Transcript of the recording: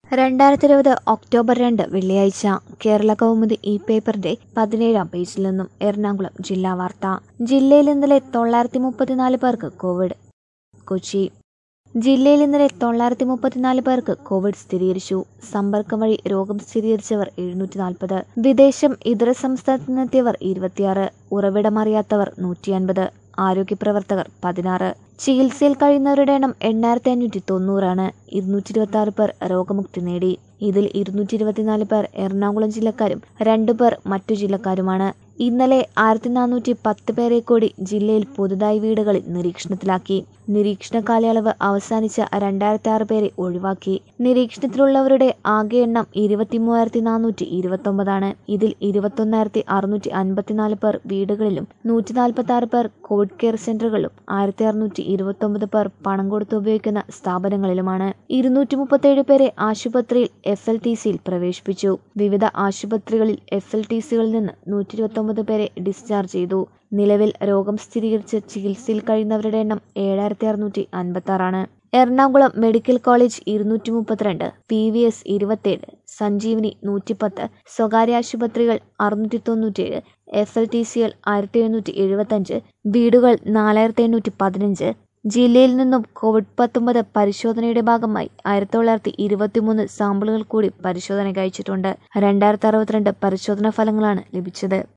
രണ്ടായിരത്തി ഇരുപത് ഒക്ടോബർ രണ്ട് വെള്ളിയാഴ്ച കേരള കൗമുദി ഇ പേപ്പറിന്റെ പതിനേഴാം പേജിൽ നിന്നും എറണാകുളം ജില്ലാ വാർത്ത ജില്ലയിൽ ഇന്നലെ തൊള്ളായിരത്തി മുപ്പത്തിനാല് പേർക്ക് കോവിഡ് കൊച്ചി ജില്ലയിൽ ഇന്നലെ തൊള്ളായിരത്തി മുപ്പത്തിനാല് പേർക്ക് കോവിഡ് സ്ഥിരീകരിച്ചു സമ്പർക്കം വഴി രോഗം സ്ഥിരീകരിച്ചവർ എഴുന്നൂറ്റി നാൽപ്പത് വിദേശം ഇതര സംസ്ഥാനത്ത് നിന്നെത്തിയവർ ഇരുപത്തിയാറ് ഉറവിടമറിയാത്തവർ നൂറ്റി അൻപത് ആരോഗ്യപ്രവർത്തകർ പതിനാറ് ചികിത്സയിൽ കഴിയുന്നവരുടെ എണ്ണം എണ്ണായിരത്തി അഞ്ഞൂറ്റി തൊണ്ണൂറാണ് ഇരുന്നൂറ്റി ഇരുപത്തി ആറ് പേർ രോഗമുക്തി നേടി ഇതിൽ ഇരുന്നൂറ്റി ഇരുപത്തിനാല് പേർ എറണാകുളം ജില്ലക്കാരും രണ്ടു പേർ മറ്റു ജില്ലക്കാരുമാണ് ഇന്നലെ ആയിരത്തി നാനൂറ്റി പത്ത് പേരെ കൂടി ജില്ലയിൽ പുതുതായി വീടുകളിൽ നിരീക്ഷണത്തിലാക്കി നിരീക്ഷണ കാലയളവ് അവസാനിച്ച രണ്ടായിരത്തി ആറ് പേരെ ഒഴിവാക്കി നിരീക്ഷണത്തിലുള്ളവരുടെ ആകെ എണ്ണം ഇരുപത്തി മൂവായിരത്തി നാനൂറ്റി ഇരുപത്തൊമ്പതാണ് ഇതിൽ ഇരുപത്തൊന്നായിരത്തി അറുന്നൂറ്റി അൻപത്തിനാല് പേർ വീടുകളിലും നൂറ്റി നാൽപ്പത്തി ആറ് പേർ കോവിഡ് കെയർ സെന്ററുകളിലും ആയിരത്തി അറുന്നൂറ്റി ഇരുപത്തൊമ്പത് പേർ പണം കൊടുത്ത് ഉപയോഗിക്കുന്ന സ്ഥാപനങ്ങളിലുമാണ് ഇരുന്നൂറ്റി മുപ്പത്തേഴ് പേരെ ആശുപത്രിയിൽ എഫ് എൽ ടി സിയിൽ പ്രവേശിപ്പിച്ചു വിവിധ ആശുപത്രികളിൽ എഫ് എൽ ടി സികളിൽ നിന്ന് നൂറ്റി ഇരുപത്തൊമ്പത് പേരെ ഡിസ്ചാർജ് ചെയ്തു നിലവിൽ രോഗം സ്ഥിരീകരിച്ച് ചികിത്സയിൽ കഴിയുന്നവരുടെ എണ്ണം ഏഴായിരത്തി അറുന്നൂറ്റി അൻപത്തി ആറാണ് എറണാകുളം മെഡിക്കൽ കോളേജ് ഇരുന്നൂറ്റി മുപ്പത്തിരണ്ട് പി വി എസ് ഇരുപത്തേഴ് സഞ്ജീവനി നൂറ്റിപ്പത്ത് സ്വകാര്യ ആശുപത്രികൾ അറുന്നൂറ്റി തൊണ്ണൂറ്റിയേഴ് എഫ് എൽ ടി സികൾ ആയിരത്തി എഴുന്നൂറ്റി എഴുപത്തഞ്ച് വീടുകൾ നാലായിരത്തി എണ്ണൂറ്റി പതിനഞ്ച് ജില്ലയിൽ നിന്നും കോവിഡ് പത്തൊമ്പത് പരിശോധനയുടെ ഭാഗമായി ആയിരത്തി തൊള്ളായിരത്തി ഇരുപത്തിമൂന്ന് സാമ്പിളുകൾ കൂടി പരിശോധനയ്ക്ക് അയച്ചിട്ടുണ്ട് രണ്ടായിരത്തി അറുപത്തിരണ്ട് പരിശോധനാ ഫലങ്ങളാണ് ലഭിച്ചത്